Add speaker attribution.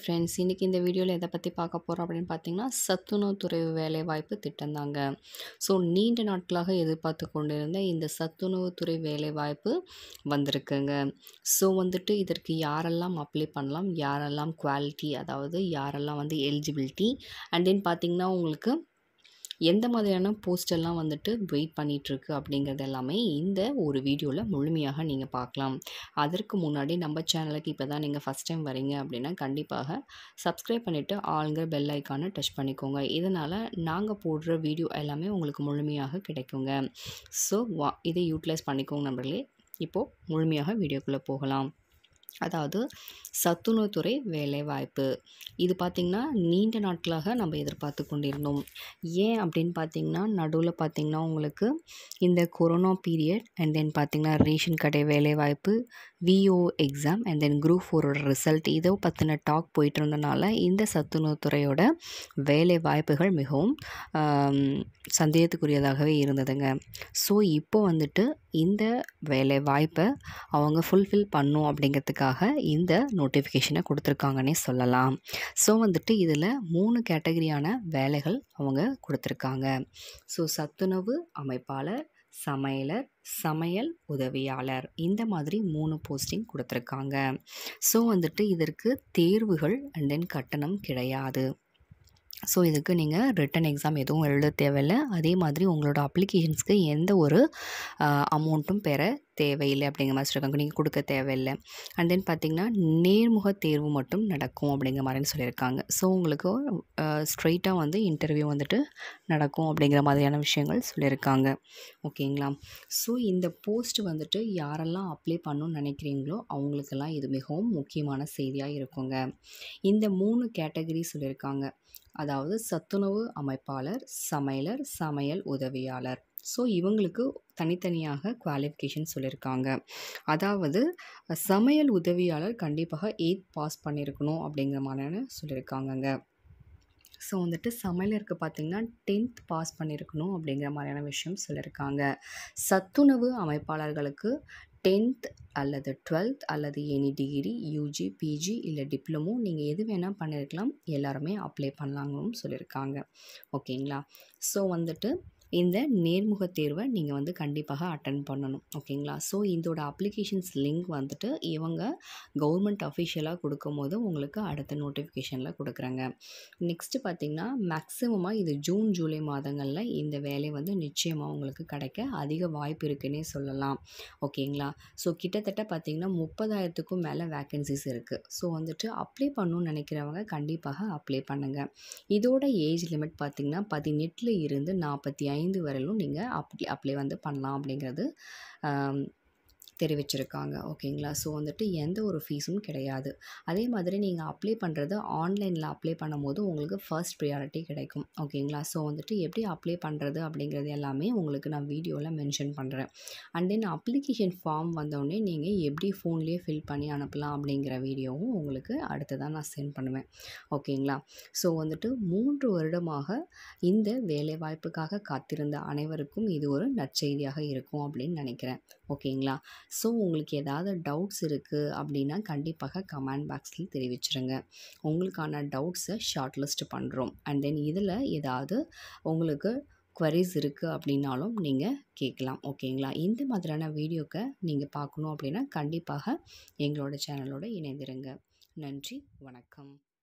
Speaker 1: friends இன்றைக்கி இந்த வீடியோவில் எதை பற்றி பார்க்க போகிறோம் அப்படின்னு பார்த்தீங்கன்னா சத்துணவுத்துறை வேலைவாய்ப்பு திட்டம் தாங்க ஸோ நீண்ட நாட்களாக எதிர்பார்த்து கொண்டிருந்த இந்த சத்துணவுத்துறை வேலைவாய்ப்பு வந்திருக்குங்க ஸோ வந்துட்டு இதற்கு யாரெல்லாம் அப்ளை பண்ணலாம் யாரெல்லாம் குவாலிட்டி அதாவது யாரெல்லாம் வந்து எலிஜிபிலிட்டி அண்ட் தென் பார்த்திங்கன்னா உங்களுக்கு எந்த மாதிரியான போஸ்ட் எல்லாம் வந்துட்டு வெயிட் பண்ணிகிட்ருக்கு அப்படிங்கிறது எல்லாமே இந்த ஒரு வீடியோவில் முழுமையாக நீங்கள் பார்க்கலாம் அதற்கு முன்னாடி நம்ம சேனலுக்கு இப்போ தான் நீங்கள் ஃபஸ்ட் டைம் வரீங்க அப்படின்னா கண்டிப்பாக சப்ஸ்கிரைப் பண்ணிவிட்டு ஆளுங்கிற பெல் ஐக்கானை டச் பண்ணிக்கோங்க இதனால் நாங்கள் போடுற வீடியோ எல்லாமே உங்களுக்கு முழுமையாக கிடைக்குங்க ஸோ வா இதை யூட்டிலைஸ் பண்ணிக்கோங்க நண்பர்களே இப்போது முழுமையாக வீடியோக்குள்ளே போகலாம் அதாவது சத்துணவுத்துறை வேலைவாய்ப்பு இது பார்த்திங்கன்னா நீண்ட நாட்களாக நம்ம எதிர்பார்த்து கொண்டிருந்தோம் ஏன் அப்படின்னு பார்த்தீங்கன்னா நடுவில் பார்த்திங்கன்னா உங்களுக்கு இந்த கொரோனா பீரியட் அண்ட் தென் பார்த்திங்கன்னா ரேஷன் கடை வேலைவாய்ப்பு VO exam and then group ஃபோரோட ரிசல்ட் இதோ பற்றின டாக் போயிட்டு இருந்தனால இந்த சத்துணவுத்துறையோட வேலை வாய்ப்புகள் மிகவும் சந்தேகத்துக்குரியதாகவே இருந்ததுங்க ஸோ இப்போ வந்துட்டு இந்த வேலை வாய்ப்பை அவங்க ஃபுல்ஃபில் பண்ணும் அப்படிங்கிறதுக்காக இந்த நோட்டிஃபிகேஷனை கொடுத்துருக்காங்கன்னே சொல்லலாம் ஸோ வந்துட்டு இதில் மூணு கேட்டகரியான வேலைகள் அவங்க கொடுத்துருக்காங்க ஸோ சத்துணவு அமைப்பாளர் சமையலர் சமையல் உதவியாளர் இந்த மாதிரி மூணு போஸ்டிங் கொடுத்துருக்காங்க ஸோ வந்துட்டு இதற்கு தேர்வுகள் அண்ட் தென் கட்டணம் கிடையாது ஸோ இதுக்கு நீங்கள் ரிட்டன் எக்ஸாம் எதுவும் எழுத தேவையில்லை அதே மாதிரி உங்களோட அப்ளிகேஷன்ஸ்க்கு எந்த ஒரு அமௌண்ட்டும் பெற தேவையில்லை அப்படிங்கிற மாதிரி சொல்லியிருக்காங்க நீங்கள் கொடுக்க தேவையில்லை அண்ட் தென் பார்த்திங்கன்னா நேர்முக தேர்வு மட்டும் நடக்கும் அப்படிங்கிற மாதிரி சொல்லியிருக்காங்க ஸோ உங்களுக்கு ஸ்ட்ரைட்டாக வந்து இன்டர்வியூ வந்துட்டு நடக்கும் அப்படிங்கிற மாதிரியான விஷயங்கள் சொல்லியிருக்காங்க ஓகேங்களா ஸோ இந்த போஸ்ட் வந்துட்டு யாரெல்லாம் அப்ளை பண்ணணும்னு நினைக்கிறீங்களோ அவங்களுக்கெல்லாம் இது மிகவும் முக்கியமான செய்தியாக இருக்குங்க இந்த மூணு கேட்டகரி சொல்லியிருக்காங்க அதாவது சத்துணவு அமைப்பாளர் சமையலர் சமையல் உதவியாளர் ஸோ இவங்களுக்கு தனித்தனியாக குவாலிஃபிகேஷன் சொல்லியிருக்காங்க அதாவது சமையல் உதவியாளர் கண்டிப்பாக எயித் பாஸ் பண்ணியிருக்கணும் அப்படிங்கிற மாதிரியான சொல்லியிருக்காங்கங்க ஸோ வந்துட்டு சமையலருக்கு பார்த்திங்கன்னா டென்த் பாஸ் பண்ணியிருக்கணும் அப்படிங்கிற மாதிரியான விஷயம் சொல்லியிருக்காங்க சத்துணவு அமைப்பாளர்களுக்கு டென்த் அல்லது டுவெல்த் அல்லது எனி டிகிரி யூஜி பிஜி இல்லை டிப்ளமோ நீங்கள் எது வேணால் பண்ணியிருக்கலாம் எல்லாருமே அப்ளை பண்ணலாங்கன்னு சொல்லியிருக்காங்க ஓகேங்களா ஸோ வந்துட்டு இந்த நேர்முக தேர்வை நீங்கள் வந்து கண்டிப்பாக அட்டன் பண்ணணும் ஓகேங்களா ஸோ இதோட அப்ளிகேஷன்ஸ் லிங்க் வந்துட்டு இவங்க கவர்மெண்ட் அஃபிஷியலாக கொடுக்கும் போது உங்களுக்கு அடுத்த நோட்டிஃபிகேஷனில் கொடுக்குறாங்க நெக்ஸ்ட்டு பார்த்திங்கன்னா மேக்ஸிமமாக இது ஜூன் ஜூலை மாதங்களில் இந்த வேலை வந்து நிச்சயமாக உங்களுக்கு கிடைக்க அதிக வாய்ப்பு இருக்குன்னே சொல்லலாம் ஓகேங்களா ஸோ கிட்டத்தட்ட பார்த்திங்கன்னா முப்பதாயிரத்துக்கும் மேலே வேக்கன்சிஸ் இருக்குது ஸோ வந்துட்டு அப்ளை பண்ணணும்னு நினைக்கிறவங்க கண்டிப்பாக அப்ளை பண்ணுங்கள் இதோட ஏஜ் லிமிட் பார்த்திங்கன்னா பதினெட்டில் இருந்து நாற்பத்தி ஐந்து வரையிலும் நீங்கள் அப்ளை அப்ளை வந்து பண்ணலாம் அப்படிங்கிறது தெரிவிச்சிருக்காங்க ஓகேங்களா ஸோ வந்துட்டு எந்த ஒரு ஃபீஸும் கிடையாது அதே மாதிரி நீங்கள் அப்ளை பண்ணுறது ஆன்லைனில் அப்ளை பண்ணும்போது உங்களுக்கு ஃபர்ஸ்ட் ப்ரியாரிட்டி கிடைக்கும் ஓகேங்களா ஸோ வந்துட்டு எப்படி அப்ளை பண்ணுறது அப்படிங்கிறது எல்லாமே உங்களுக்கு நான் வீடியோவில் மென்ஷன் பண்ணுறேன் அண்ட் தென் அப்ளிகேஷன் ஃபார்ம் வந்தோடனே நீங்கள் எப்படி ஃபோன்லேயே ஃபில் பண்ணி அனுப்பலாம் அப்படிங்கிற வீடியோவும் உங்களுக்கு அடுத்ததாக நான் சென்ட் பண்ணுவேன் ஓகேங்களா ஸோ வந்துட்டு மூன்று வருடமாக இந்த வேலைவாய்ப்புக்காக காத்திருந்த அனைவருக்கும் இது ஒரு நற்செய்தியாக இருக்கும் அப்படின்னு நினைக்கிறேன் ஓகேங்களா ஸோ உங்களுக்கு ஏதாவது டவுட்ஸ் இருக்குது அப்படின்னா கண்டிப்பாக கமெண்ட் பாக்ஸில் தெரிவிச்சிருங்க உங்களுக்கான டவுட்ஸை ஷார்ட் லிஸ்ட் பண்ணுறோம் அண்ட் தென் இதில் ஏதாவது உங்களுக்கு குவரிஸ் இருக்குது அப்படின்னாலும் நீங்கள் கேட்கலாம் ஓகேங்களா இந்த மாதிரியான வீடியோக்கை நீங்கள் பார்க்கணும் அப்படின்னா கண்டிப்பாக எங்களோட சேனலோட இணைந்திருங்க நன்றி வணக்கம்